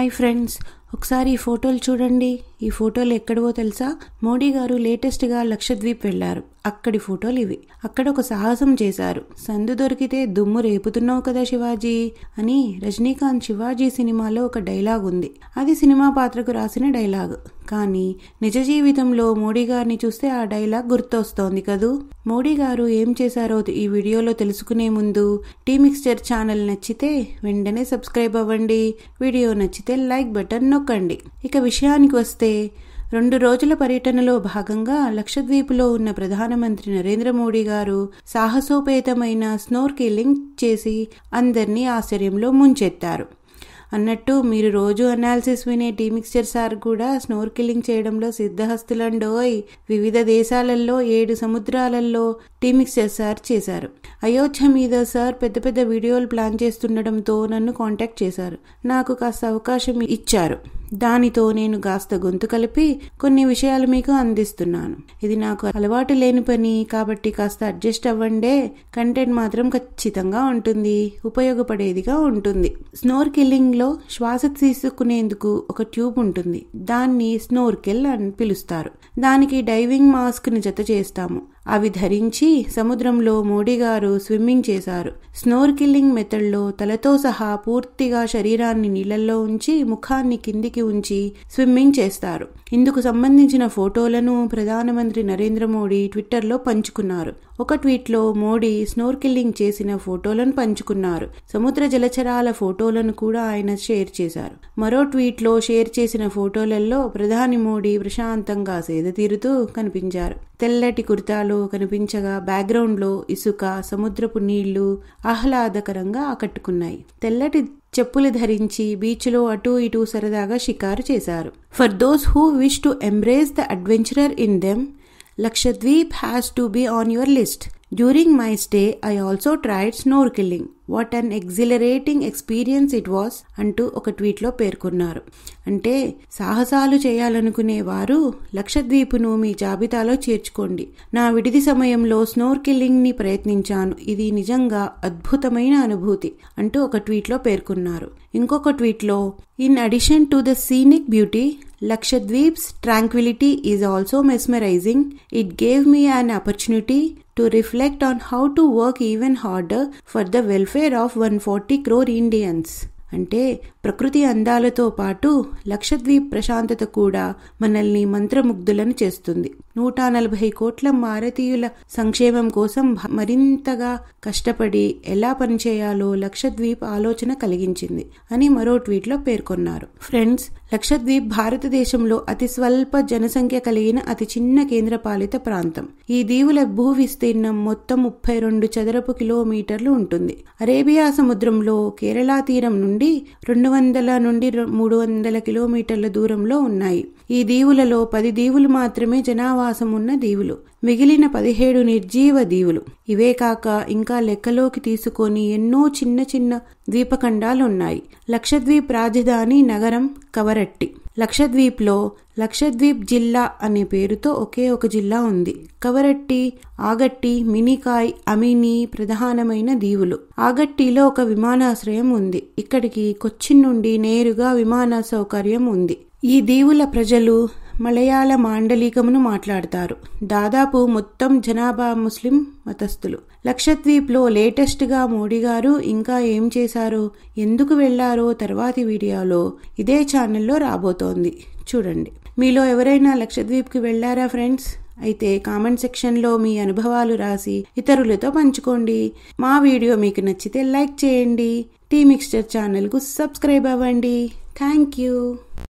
Hi friends ఒకసారి ఈ ఫోటోలు చూడండి ఈ ఫోటోలు ఎక్కడవో తెలుసా మోడీ గారు లేటెస్ట్గా లక్షద్వీప్ వెళ్లారు అక్కడి ఫోటోలు ఇవి అక్కడ ఒక సాహసం చేశారు సందు దొరికితే దుమ్ము రేపుతున్నావు కదా శివాజీ అని రజనీకాంత్ శివాజీ సినిమాలో ఒక డైలాగ్ ఉంది అది సినిమా పాత్రకు రాసిన డైలాగ్ కానీ నిజ జీవితంలో మోడీ గారిని చూస్తే ఆ డైలాగ్ గుర్తొస్తోంది కదూ మోడీ గారు ఏం చేశారో ఈ వీడియోలో తెలుసుకునే ముందు టీ మిక్స్చర్ ఛానల్ నచ్చితే వెంటనే సబ్స్క్రైబ్ అవ్వండి వీడియో నచ్చితే లైక్ బటన్ నొక్కండి ఇక విషయానికి వస్తే రెండు రోజుల పర్యటనలో భాగంగా లక్షద్వీప్లో ఉన్న ప్రధానమంత్రి నరేంద్ర మోడీ గారు సాహసోపేతమైన స్నోర్కెలింగ్ చేసి అందరినీ ఆశ్చర్యంలో ముంచెత్తారు అన్నట్టు మీరు రోజు అనాలిసిస్ వినే టీ మిక్స్చర్ సార్ కూడా స్నోర్కిలింగ్ చేయడంలో సిద్ధహస్తులండోయ్ వివిధ దేశాలలో ఏడు సముద్రాలలో టీ మిక్స్చర్ సార్ చేశారు అయోధ్య మీద సార్ పెద్ద పెద్ద వీడియోలు ప్లాన్ చేస్తుండటంతో నన్ను కాంటాక్ట్ చేశారు నాకు కాస్త అవకాశం ఇచ్చారు దానితో నేను కాస్త గొంతు కలిపి కొన్ని విషయాలు మీకు అందిస్తున్నాను ఇది నాకు అలవాటు లేని పని కాబట్టి కాస్త అడ్జస్ట్ అవ్వండే కంటెంట్ మాత్రం ఖచ్చితంగా ఉంటుంది ఉపయోగపడేదిగా ఉంటుంది స్నోర్ కిల్లింగ్ లో శ్వాస తీసుకునేందుకు ఒక ట్యూబ్ ఉంటుంది దాన్ని స్నోర్కెల్ అని పిలుస్తారు దానికి డైవింగ్ మాస్క్ ని జత చేస్తాము అవి ధరించి సముద్రంలో మోడీ గారు స్విమ్మింగ్ చేశారు స్నోర్ కిల్లింగ్ మెథడ్లో తలతో సహా పూర్తిగా శరీరాన్ని నీళ్లలో ఉంచి ముఖాన్ని కిందికి ఉంచి స్విమ్మింగ్ చేస్తారు ఇందుకు సంబంధించిన ఫోటోలను ప్రధానమంత్రి నరేంద్ర మోడీ ట్విట్టర్లో పంచుకున్నారు ఒక ట్వీట్లో మోడీ స్నోర్ కిల్లింగ్ చేసిన ఫోటోలను పంచుకున్నారు సముద్ర జలచరాల ఫోటోలను కూడా ఆయన షేర్ చేశారు మరో ట్వీట్లో షేర్ చేసిన ఫోటోలలో ప్రధాని మోడీ ప్రశాంతంగా సేద తీరుతూ కనిపించారు తెల్లటి కుర్తాలో కనిపించగా బ్యాక్గ్రౌండ్లో ఇసుక సముద్రపు నీళ్లు ఆహ్లాదకరంగా ఆకట్టుకున్నాయి తెల్లటి చెప్పులు ధరించి బీచ్లో అటూ ఇటూ సరదాగా షికారు చేశారు for those who wish to embrace the adventurer in them Lakshadweep has to be on your list during my stay I also tried snorkelling what an exhilarating experience it was అంటూ ఒక ట్వీట్లో పేర్కొన్నారు అంటే సాహసాలు చేయాలనుకునే వారు లక్షద్వీపును మీ జాబితాలో చేర్చుకోండి నా విడిది సమయంలో స్నోర్కిల్లింగ్ ని ప్రయత్నించాను ఇది నిజంగా అద్భుతమైన అనుభూతి అంటూ ఒక ట్వీట్లో పేర్కొన్నారు ఇంకొక ట్వీట్లో in addition to the scenic beauty Lakshadweep's tranquillity is also mesmerising it gave me an opportunity to reflect on how to work even harder for the welfare of 140 crore Indians. అంటే ప్రకృతి అందాలతో పాటు లక్షద్వీప్ ప్రశాంతత కూడా మనల్ని మంత్రముగ్ధులను చేస్తుంది నూట నలభై కోట్ల భారతీయుల సంక్షేమం కోసం మరింతగా కష్టపడి ఎలా పనిచేయాలో లక్షద్వీప్ ఆలోచన కలిగించింది అని మరో ట్వీట్లో పేర్కొన్నారు ఫ్రెండ్స్ లక్షద్వీప్ భారతదేశంలో అతి స్వల్ప జనసంఖ్య కలిగిన అతి చిన్న కేంద్రపాలిత ప్రాంతం ఈ దీవుల భూ విస్తీర్ణం మొత్తం ముప్పై రెండు చదరపు కిలోమీటర్లు ఉంటుంది అరేబియా సముద్రంలో కేరళ తీరం నుండి రెండు వందల నుండి మూడు వందల కిలోమీటర్ల దూరంలో ఉన్నాయి ఈ దీవులలో పది దీవులు మాత్రమే జనావాసం ఉన్న దీవులు మిగిలిన పదిహేడు నిర్జీవ దీవులు ఇవే కాక ఇంకా లెక్కలోకి తీసుకొని ఎన్నో చిన్న చిన్న ద్వీపఖండాలు ఉన్నాయి లక్షద్వీప్ రాజధాని నగరం కవరట్టి లక్షద్వీప్లో లక్షద్వీప్ జిల్లా అనే పేరుతో ఒకే ఒక జిల్లా ఉంది కవరట్టి ఆగట్టి మినికాయ్ అమిని ప్రధానమైన దీవులు ఆగట్టిలో ఒక విమానాశ్రయం ఉంది ఇక్కడికి కొచ్చిన్ నుండి నేరుగా విమాన సౌకర్యం ఉంది ఈ దీవుల ప్రజలు మలయాళ మాండలికమును మాట్లాడతారు దాదాపు మొత్తం జనాభా ముస్లిం మతస్థులు లక్షద్వీప్లో లేటెస్ట్గా మోడీ గారు ఇంకా ఏం చేశారో ఎందుకు వెళ్లారో తర్వాతి వీడియోలో ఇదే ఛానల్లో రాబోతోంది చూడండి మీలో ఎవరైనా లక్షద్వీప్కి వెళ్లారా ఫ్రెండ్స్ అయితే కామెంట్ సెక్షన్లో మీ అనుభవాలు రాసి ఇతరులతో పంచుకోండి మా వీడియో మీకు నచ్చితే లైక్ చేయండి టీ మిక్స్చర్ ఛానల్కు సబ్స్క్రైబ్ అవ్వండి థ్యాంక్ యూ